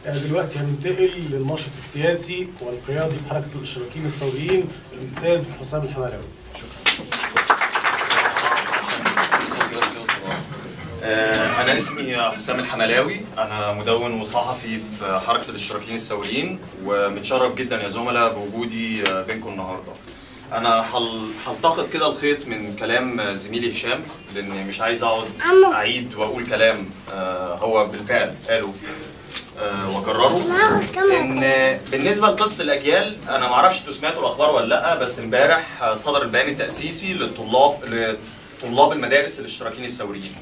دلوقتي هننتقل للناشط السياسي والقيادي بحركه الاشتراكيين الثوريين الاستاذ حسام الحملاوي آه، أنا اسمي حسام الحملاوي أنا مدون وصحفي في حركة الاشتراكيين الثوريين ومتشرف جدا يا زملاء بوجودي آه، بينكم النهارده. أنا هل- هلتقط كده الخيط من كلام زميلي هشام لأني مش عايز أقعد أعيد وأقول كلام آه، هو بالفعل قاله آه، وأكرره ان بالنسبه لقصه الاجيال انا ما اعرفش انتوا سمعتوا الاخبار ولا لا بس امبارح صدر البيان التاسيسي للطلاب لطلاب المدارس الاشتراكيين الثوريين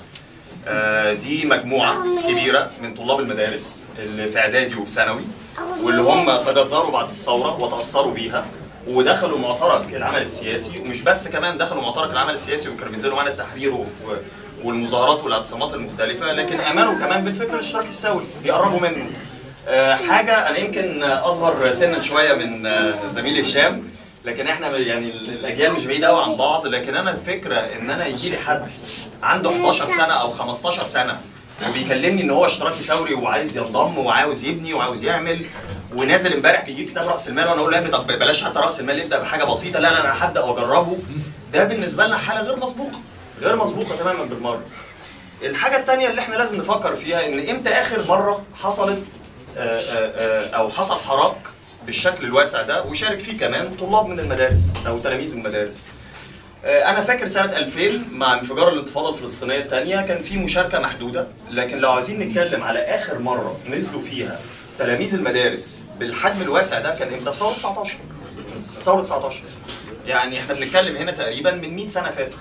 آه، دي مجموعه كبيره من طلاب المدارس اللي في اعدادي وفي ثانوي واللي هم تجدروا بعد الثوره وتاثروا بيها ودخلوا معترك العمل السياسي ومش بس كمان دخلوا معترك العمل السياسي وكانوا بينزلوا معانا التحرير وف- والمظاهرات والاعتصامات المختلفه لكن امنوا كمان بالفكر الاشتراكي الثوري بيقربوا منه آه، حاجه انا يمكن اصغر سنا شويه من آه، زميلي هشام لكن احنا يعني ال- الاجيال مش بعيده قوي عن بعض لكن انا الفكره ان انا يجي لي حد عنده 11 سنه او 15 سنه وبيكلمني ان هو اشتراكي ثوري وعايز ينضم وعاوز يبني وعاوز يعمل ونازل امبارح بيجيب كتاب راس المال وانا اقول له يا ابني طب بلاش حتى راس المال ابدا بحاجه بسيطه لا لا انا هبدا واجربه ده بالنسبه لنا حاله غير مسبوقه غير مسبوقه تماما بالمره الحاجة التانية اللي احنا لازم نفكر فيها ان امتى اخر مرة حصلت آه، آه، آه، او حصل حراك بالشكل الواسع ده وشارك فيه كمان طلاب من المدارس او تلاميذ من المدارس. آه، انا فاكر سنة 2000 مع انفجار الانتفاضة الفلسطينية الثانية كان في مشاركة محدودة لكن لو عايزين نتكلم على اخر مرة نزلوا فيها تلاميذ المدارس بالحجم الواسع ده كان امتى؟ في ثورة 19 ثورة 19 يعني احنا بنتكلم هنا تقريبا من 100 سنة فاتوا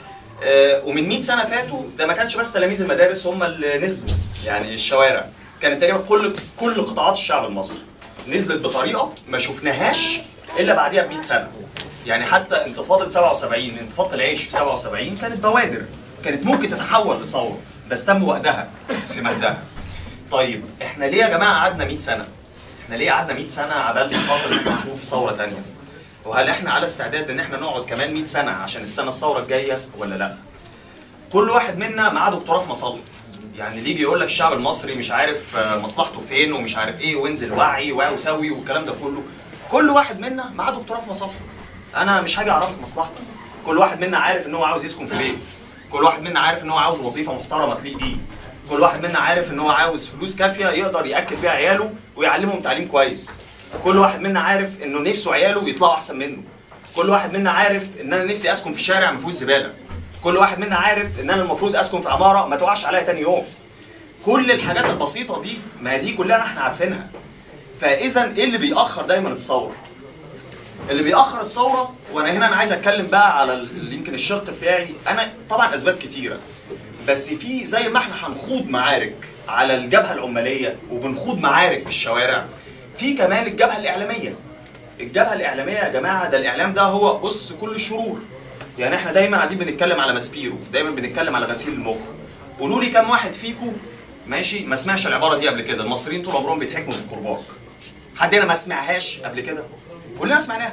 آه، ومن 100 سنه فاتوا ده ما كانش بس تلاميذ المدارس هم اللي نزلوا يعني الشوارع كانت تقريبا كل كل قطاعات الشعب المصري نزلت بطريقه ما شفناهاش الا بعديها ب 100 سنه يعني حتى انتفاضه 77 انتفاضه العيش في 77 كانت بوادر كانت ممكن تتحول لثوره بس تم وقتها في مهدها طيب احنا ليه يا جماعه قعدنا 100 سنه احنا ليه قعدنا 100 سنه عبال خاطر إن إحنا نشوف ثوره ثانيه وهل احنا على استعداد ان احنا نقعد كمان 100 سنه عشان نستنى الثوره الجايه ولا لا كل واحد منا معاه دكتوراه في مصالحه يعني اللي يجي يقول لك الشعب المصري مش عارف آه، مصلحته فين ومش عارف ايه وانزل وعي وعي وسوي والكلام ده كله كل واحد منا معاه دكتوراه في مصالحه انا مش هاجي اعرفك مصلحتك كل واحد منا عارف ان هو عاوز يسكن في بيت كل واحد منا عارف ان هو عاوز وظيفه محترمه تليق بيه كل واحد منا عارف ان هو عاوز فلوس كافيه يقدر ياكل بيها عياله ويعلمهم تعليم كويس كل واحد منا عارف انه نفسه عياله يطلعوا احسن منه كل واحد منا عارف ان انا نفسي اسكن في شارع ما فيهوش زباله كل واحد منا عارف ان انا المفروض اسكن في عماره ما تقعش عليا تاني يوم كل الحاجات البسيطه دي ما دي كلها احنا عارفينها فاذا ايه اللي بيأخر دايما الثوره اللي بيأخر الثوره وانا هنا انا عايز اتكلم بقى على ال- يمكن الشق بتاعي انا طبعا اسباب كتيره بس في زي ما احنا هنخوض معارك على الجبهه العماليه وبنخوض معارك في الشوارع في كمان الجبهه الاعلاميه الجبهه الاعلاميه يا جماعه ده الاعلام ده هو اس كل الشرور يعني احنا دايما قاعدين بنتكلم على ماسبيرو دايما بنتكلم على غسيل المخ قولوا لي كام واحد فيكم ماشي ما سمعش العباره دي قبل كده المصريين طول عمرهم بيتحكموا بالكرباج حد هنا ما سمعهاش قبل كده كلنا سمعناها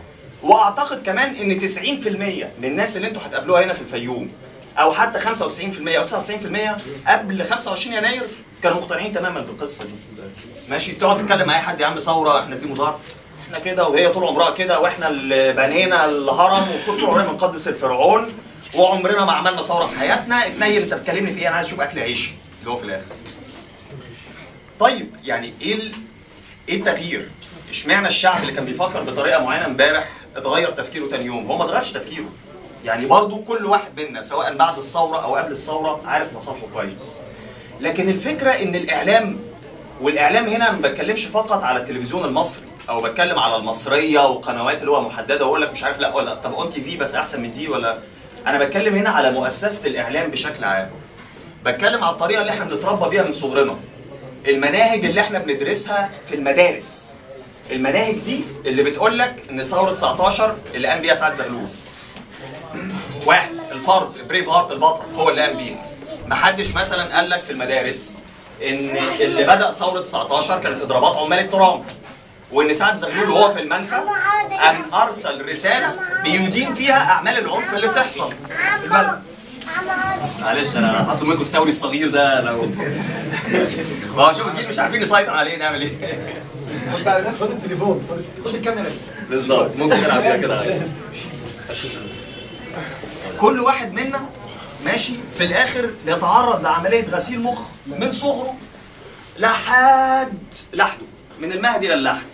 واعتقد كمان ان 90% من الناس اللي انتوا هتقابلوها هنا في الفيوم او حتى 95% او 99% قبل 25 يناير كانوا مقتنعين تماما بالقصه دي ماشي تقعد تتكلم مع اي حد يا عم ثوره احنا نازلين مظاهره احنا كده وهي طول عمرها كده واحنا اللي بنينا الهرم وطول عمرنا بنقدس الفرعون وعمرنا ما عملنا ثوره في حياتنا اتنيل انت بتكلمني في ايه انا عايز اشوف اكل عيشي اللي هو في الاخر طيب يعني ايه ال... ايه التغيير؟ اشمعنى الشعب اللي كان بيفكر بطريقه معينه امبارح اتغير تفكيره تاني يوم؟ هو ما اتغيرش تفكيره. يعني برضو كل واحد منا سواء بعد الثوره او قبل الثوره عارف مصالحه كويس. لكن الفكره ان الاعلام والاعلام هنا ما بتكلمش فقط على التلفزيون المصري او بتكلم على المصريه وقنوات اللي هو محدده واقول لك مش عارف لا ولا طب اون تي في بس احسن من دي ولا انا بتكلم هنا على مؤسسه الاعلام بشكل عام. بتكلم على الطريقه اللي احنا بنتربى بيها من صغرنا. المناهج اللي احنا بندرسها في المدارس المناهج دي اللي بتقول لك ان ثوره 19 اللي قام بيها سعد زغلول واحد الفرد بريف هارت البطل هو اللي قام بيها محدش مثلا قال لك في المدارس ان اللي بدا ثوره 19 كانت اضرابات عمال الترام وان سعد زغلول وهو في المنفى قام ارسل رساله بيدين فيها اعمال العنف اللي بتحصل في البلد معلش انا هطلب منكم الثوري الصغير ده لو ما هو شوف الجيل مش عارفين نسيطر عليه نعمل ايه خد التليفون خد خد الكاميرا بالظبط ممكن نلعب بيها كده كل واحد منا ماشي في الاخر بيتعرض لعمليه غسيل مخ من صغره لحد لحده من المهد الى اللحد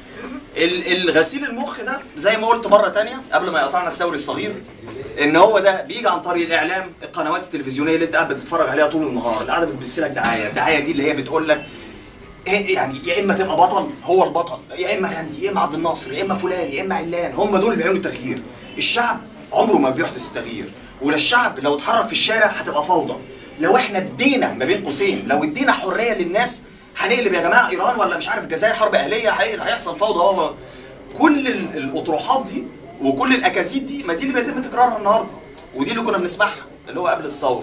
ال- الغسيل المخ ده زي ما قلت مره تانية قبل ما يقطعنا الثوري الصغير ان هو ده بيجي عن طريق الاعلام القنوات التلفزيونيه اللي انت قاعد بتتفرج عليها طول النهار اللي قاعده بتبث دعايه الدعايه دي اللي هي بتقول لك إيه يعني يا اما تبقى بطل هو البطل يا اما غاندي يا اما عبد الناصر يا اما فلان يا اما علان هم دول اللي بيعملوا التغيير الشعب عمره ما بيحدث التغيير ولا الشعب لو اتحرك في الشارع هتبقى فوضى لو احنا ادينا ما بين قوسين لو ادينا حريه للناس هنقلب يا جماعه ايران ولا مش عارف الجزائر حرب اهليه هي- هيحصل فوضى هو كل ال- الاطروحات دي وكل الاكاذيب دي ما دي اللي بيتم تكرارها النهارده ودي اللي كنا بنسمعها اللي هو قبل الثوره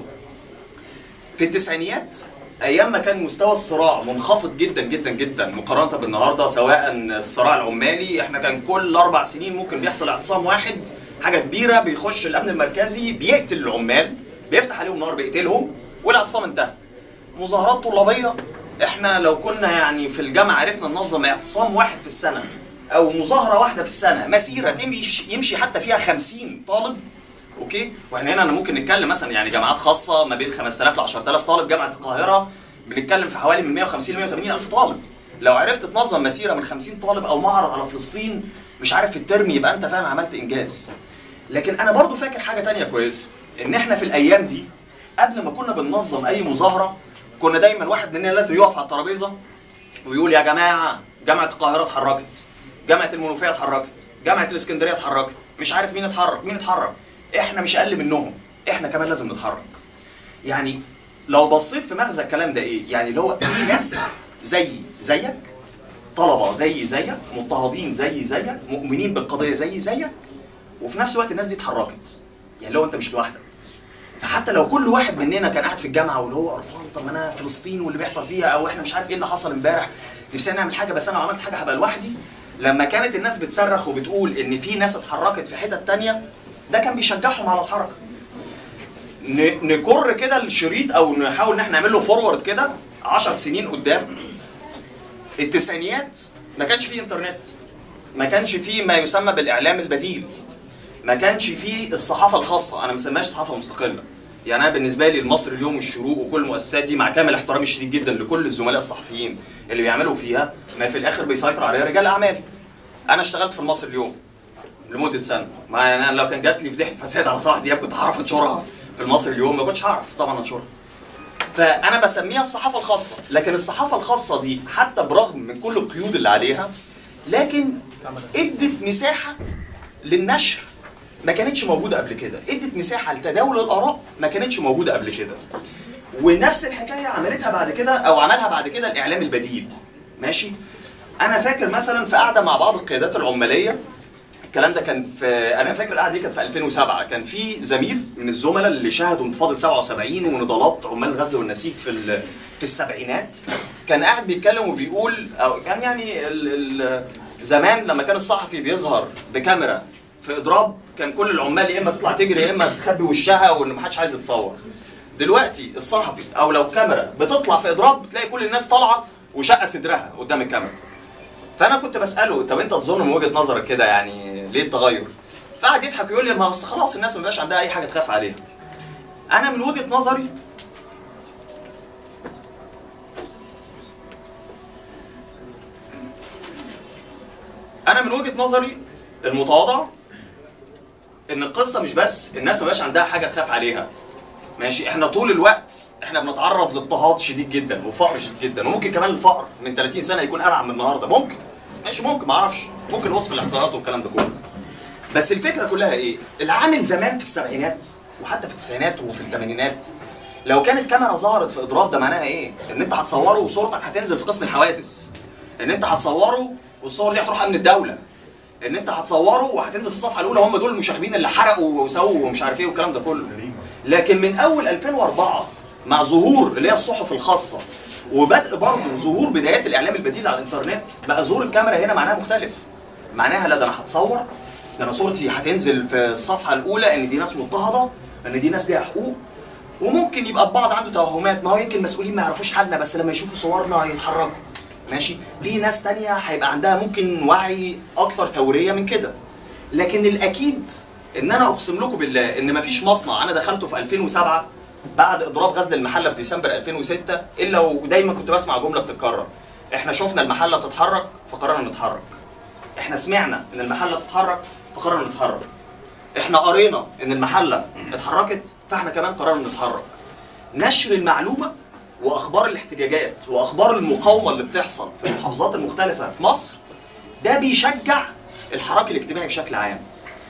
في التسعينيات ايام ما كان مستوى الصراع منخفض جدا جدا جدا مقارنه بالنهارده سواء الصراع العمالي احنا كان كل اربع سنين ممكن بيحصل اعتصام واحد حاجه كبيره بيخش الامن المركزي بيقتل العمال بيفتح عليهم نار بيقتلهم والاعتصام انتهى مظاهرات طلابيه احنا لو كنا يعني في الجامعه عرفنا ننظم اعتصام واحد في السنه او مظاهره واحده في السنه مسيره تمشي يمشي حتى فيها 50 طالب اوكي واحنا هنا انا ممكن نتكلم مثلا يعني جامعات خاصه ما بين 5000 ل 10000 طالب جامعه القاهره بنتكلم في حوالي من 150 ل 180 الف طالب لو عرفت تنظم مسيره من 50 طالب او معرض على فلسطين مش عارف في الترم يبقى انت فعلا عملت انجاز لكن انا برضو فاكر حاجه تانية كويسه ان احنا في الايام دي قبل ما كنا بننظم اي مظاهره كنا دايما واحد مننا لازم يقف على الترابيزه ويقول يا جماعه جامعه القاهره اتحركت جامعه المنوفيه اتحركت جامعه الاسكندريه اتحركت مش عارف مين اتحرك مين اتحرك احنا مش اقل منهم احنا كمان لازم نتحرك يعني لو بصيت في مغزى الكلام ده ايه يعني اللي هو في ناس زي زيك طلبه زي زيك مضطهدين زي زيك مؤمنين بالقضيه زي زيك وفي نفس الوقت الناس دي اتحركت يعني لو انت مش لوحدك فحتى لو كل واحد مننا كان قاعد في الجامعه واللي هو قرفان طب ما انا فلسطين واللي بيحصل فيها او احنا مش عارف ايه اللي حصل امبارح نفسنا نعمل حاجه بس انا لو عملت حاجه هبقى لوحدي لما كانت الناس بتصرخ وبتقول ان في ناس اتحركت في حتت تانية ده كان بيشجعهم على الحركه ن- نكر كده الشريط او نحاول ان احنا نعمل له فورورد كده 10 سنين قدام التسعينيات ما كانش فيه انترنت ما كانش فيه ما يسمى بالاعلام البديل ما كانش فيه الصحافه الخاصه انا ما مسميهاش صحافه مستقله يعني انا بالنسبه لي المصري اليوم والشروق وكل المؤسسات دي مع كامل احترامي الشديد جدا لكل الزملاء الصحفيين اللي بيعملوا فيها ما في الاخر بيسيطر عليها رجال اعمال انا اشتغلت في المصري اليوم لمده سنه ما يعني انا لو كان جات لي فضيحه فساد على صلاح دياب كنت هعرف انشرها في المصري اليوم ما كنتش هعرف طبعا انشرها فانا بسميها الصحافه الخاصه لكن الصحافه الخاصه دي حتى برغم من كل القيود اللي عليها لكن ادت مساحه للنشر ما كانتش موجوده قبل كده ادت مساحه لتداول الاراء ما كانتش موجوده قبل كده ونفس الحكايه عملتها بعد كده او عملها بعد كده الاعلام البديل ماشي انا فاكر مثلا في قعده مع بعض القيادات العماليه الكلام ده كان في انا فاكر القعده دي كانت في 2007 كان في زميل من الزملاء اللي شهدوا انتفاضه 77 ونضالات عمال الغزل والنسيج في ال- في السبعينات كان قاعد بيتكلم وبيقول او كان يعني ال ال زمان لما كان الصحفي بيظهر بكاميرا في اضراب كان كل العمال يا اما تطلع تجري يا اما تخبي وشها وان محدش عايز يتصور دلوقتي الصحفي او لو كاميرا بتطلع في اضراب بتلاقي كل الناس طالعه وشقه صدرها قدام الكاميرا فانا كنت بساله طب انت تظن من وجهه نظرك كده يعني ليه التغير؟ فقعد يضحك ويقول لي ما أصل خلاص الناس ما بقاش عندها اي حاجه تخاف عليها. انا من وجهه نظري انا من وجهه نظري المتواضعه ان القصه مش بس الناس ما بقاش عندها حاجه تخاف عليها ماشي احنا طول الوقت احنا بنتعرض لاضطهاد شديد جدا وفقر شديد جدا وممكن كمان الفقر من 30 سنه يكون ارعب من النهارده ممكن ماشي ممكن ما اعرفش ممكن وصف الاحصائيات والكلام ده كله بس الفكره كلها ايه العامل زمان في السبعينات وحتى في التسعينات وفي الثمانينات لو كانت كاميرا ظهرت في اضراب ده معناها ايه ان انت هتصوره وصورتك هتنزل في قسم الحوادث ان انت هتصوره والصور دي هتروح امن الدوله ان انت هتصوره وهتنزل في الصفحه الاولى هم دول المشاغبين اللي حرقوا وسووا ومش عارف ايه والكلام ده كله لكن من اول 2004 مع ظهور اللي هي الصحف الخاصه وبدء برضه ظهور بدايات الاعلام البديل على الانترنت بقى ظهور الكاميرا هنا معناها مختلف معناها لا ده انا هتصور ده انا صورتي هتنزل في الصفحه الاولى ان دي ناس مضطهده ان دي ناس ليها حقوق وممكن يبقى البعض عنده توهمات ما هو يمكن المسؤولين ما يعرفوش حالنا بس لما يشوفوا صورنا يتحركوا ماشي في ناس تانية هيبقى عندها ممكن وعي اكثر ثوريه من كده لكن الاكيد ان انا اقسم لكم بالله ان مفيش مصنع انا دخلته في 2007 بعد اضراب غزل المحله في ديسمبر 2006 الا ودايما كنت بسمع جمله بتتكرر احنا شفنا المحله بتتحرك فقررنا نتحرك احنا سمعنا ان المحله بتتحرك فقررنا نتحرك احنا قرينا ان المحله اتحركت فاحنا كمان قررنا نتحرك نشر المعلومه واخبار الاحتجاجات واخبار المقاومه اللي بتحصل في المحافظات المختلفه في مصر ده بيشجع الحراك الاجتماعي بشكل عام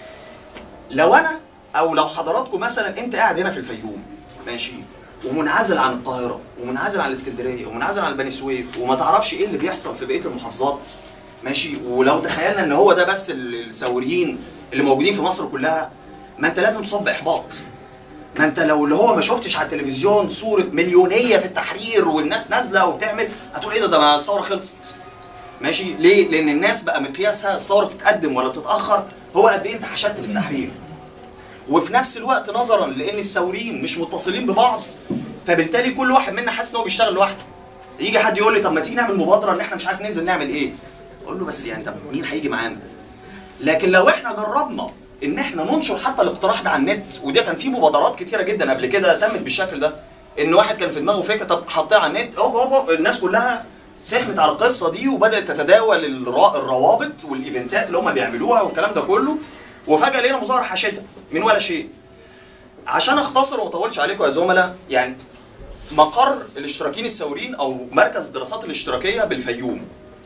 لو انا او لو حضراتكم مثلا انت قاعد هنا في الفيوم ماشي ومنعزل عن القاهره ومنعزل عن الاسكندريه ومنعزل عن بني سويف وما تعرفش ايه اللي بيحصل في بقيه المحافظات ماشي ولو تخيلنا ان هو ده بس ال- الثوريين اللي موجودين في مصر كلها ما انت لازم تصاب باحباط ما انت لو اللي هو ما شفتش على التلفزيون صوره مليونيه في التحرير والناس نازله وبتعمل هتقول ايه ده ده ما الثوره خلصت ماشي ليه؟ لان الناس بقى مقياسها الثوره بتتقدم ولا بتتاخر هو قد ايه انت حشدت في التحرير وفي نفس الوقت نظرا لان الثوريين مش متصلين ببعض فبالتالي كل واحد منا حاسس ان هو بيشتغل لوحده يجي حد يقول لي طب ما تيجي نعمل مبادره ان احنا مش عارف ننزل نعمل ايه اقول له بس يعني طب مين هيجي معانا لكن لو احنا جربنا ان احنا ننشر حتى الاقتراح ده على النت وده كان في مبادرات كتيره جدا قبل كده تمت بالشكل ده ان واحد كان في دماغه فكره طب حطيها على النت اوب اوب أوب، الناس كلها سخنت على القصه دي وبدات تتداول الرا- الروابط والايفنتات اللي هم بيعملوها والكلام ده كله وفجاه لقينا مظاهره حاشده من ولا شيء عشان اختصر وما اطولش عليكم يا زملاء يعني مقر الاشتراكيين الثوريين او مركز الدراسات الاشتراكيه بالفيوم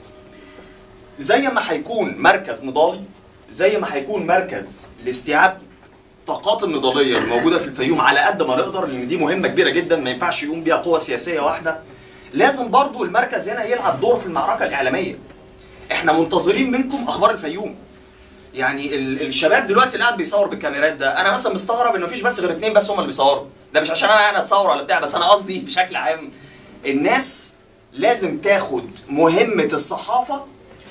زي ما هيكون مركز نضالي زي ما هيكون مركز لاستيعاب الطاقات النضاليه الموجوده في الفيوم على قد ما نقدر لان دي مهمه كبيره جدا ما ينفعش يقوم بيها قوه سياسيه واحده لازم برضو المركز هنا يلعب دور في المعركه الاعلاميه احنا منتظرين منكم اخبار الفيوم يعني ال- الشباب دلوقتي اللي قاعد بيصور بالكاميرات ده انا مثلا مستغرب ان مفيش بس غير اتنين بس هم اللي بيصوروا ده مش عشان انا قاعد اتصور ولا بتاع بس انا قصدي بشكل عام الناس لازم تاخد مهمه الصحافه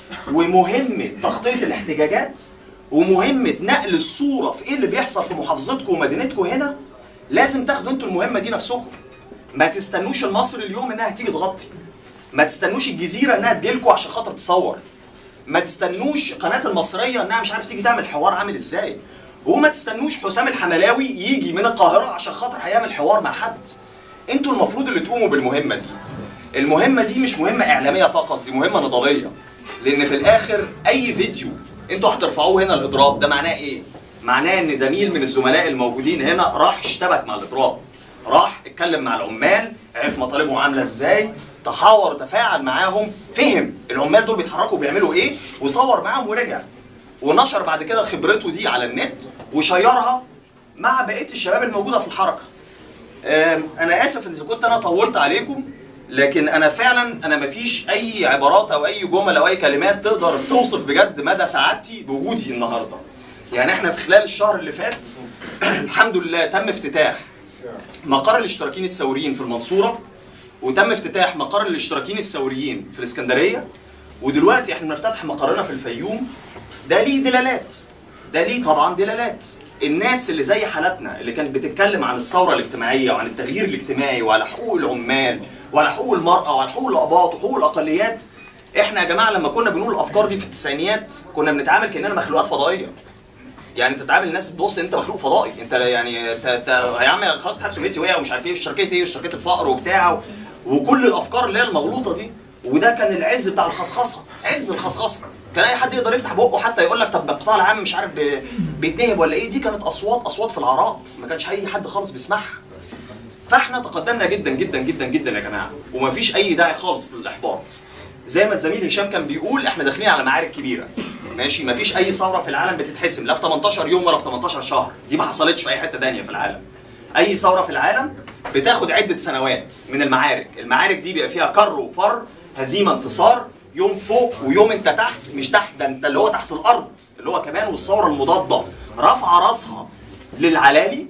ومهمه تغطيه الاحتجاجات ومهمه نقل الصوره في ايه اللي بيحصل في محافظتكم ومدينتكم هنا لازم تاخدوا انتوا المهمه دي نفسكم ما تستنوش المصري اليوم انها تيجي تغطي ما تستنوش الجزيره انها تجيلكوا عشان خاطر تصور ما تستنوش قناه المصريه انها مش عارف تيجي تعمل حوار عامل ازاي وما تستنوش حسام الحملاوي يجي من القاهره عشان خاطر هيعمل حوار مع حد انتوا المفروض اللي تقوموا بالمهمه دي المهمه دي مش مهمه اعلاميه فقط دي مهمه نضاليه لان في الاخر اي فيديو انتوا هترفعوه هنا الاضراب ده معناه ايه معناه ان زميل من الزملاء الموجودين هنا راح اشتبك مع الاضراب راح اتكلم مع العمال عرف مطالبهم عامله ازاي تحاور تفاعل معاهم فهم العمال دول بيتحركوا بيعملوا ايه وصور معاهم ورجع ونشر بعد كده خبرته دي على النت وشيرها مع بقيه الشباب الموجوده في الحركه آم، انا اسف اذا كنت انا طولت عليكم لكن انا فعلا انا مفيش اي عبارات او اي جمل او اي كلمات تقدر توصف بجد مدى سعادتي بوجودي النهارده يعني احنا في خلال الشهر اللي فات الحمد لله تم افتتاح مقر الاشتراكيين الثوريين في المنصوره وتم افتتاح مقر الاشتراكيين الثوريين في الاسكندريه ودلوقتي احنا بنفتتح مقرنا في الفيوم ده ليه دلالات ده ليه طبعا دلالات الناس اللي زي حالتنا اللي كانت بتتكلم عن الثوره الاجتماعيه وعن التغيير الاجتماعي وعلى حقوق العمال وعلى حقوق المراه وعلى حقوق الاباط وحقوق الاقليات احنا يا جماعه لما كنا بنقول الافكار دي في التسعينيات كنا بنتعامل كاننا مخلوقات فضائيه يعني انت تتعامل الناس بص انت مخلوق فضائي انت يعني انت انت يا عم خلاص الاتحاد السوفيتي وقع ومش عارف ايه اشتراكيه ايه اشتراكيه الفقر وبتاع وكل الافكار اللي هي المغلوطه دي وده كان العز بتاع الخصخصه عز الخصخصه كان اي حد يقدر يفتح بقه حتى يقول لك طب ده القطاع العام مش عارف بي- بيتنهب ولا ايه دي كانت اصوات اصوات في العراء ما كانش اي حد خالص بيسمعها فاحنا تقدمنا جدا جدا جدا جدا يا جماعه ومفيش اي داعي خالص للاحباط زي ما الزميل هشام كان بيقول احنا داخلين على معارك كبيره ماشي مفيش اي ثوره في العالم بتتحسم لا في 18 يوم ولا في 18 شهر دي ما حصلتش في اي حته تانية في العالم اي ثوره في العالم بتاخد عده سنوات من المعارك المعارك دي بيبقى فيها كر وفر هزيمه انتصار يوم فوق ويوم انت تحت مش تحت ده انت اللي هو تحت الارض اللي هو كمان والثوره المضاده رافعه راسها للعلالي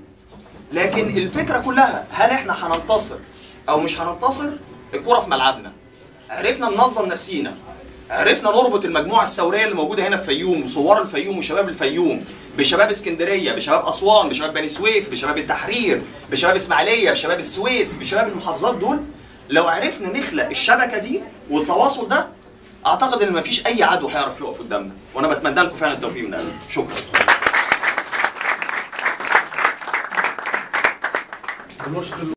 لكن الفكره كلها هل احنا هننتصر او مش هننتصر الكره في ملعبنا عرفنا ننظم نفسينا عرفنا نربط المجموعه الثوريه اللي موجوده هنا في الفيوم وصور الفيوم وشباب الفيوم بشباب اسكندريه بشباب اسوان بشباب بني سويف بشباب التحرير بشباب اسماعيليه بشباب السويس بشباب المحافظات دول لو عرفنا نخلق الشبكه دي والتواصل ده اعتقد ان مفيش اي عدو هيعرف يقف قدامنا وانا بتمنى لكم فعلا التوفيق من قلبي شكرا المرشد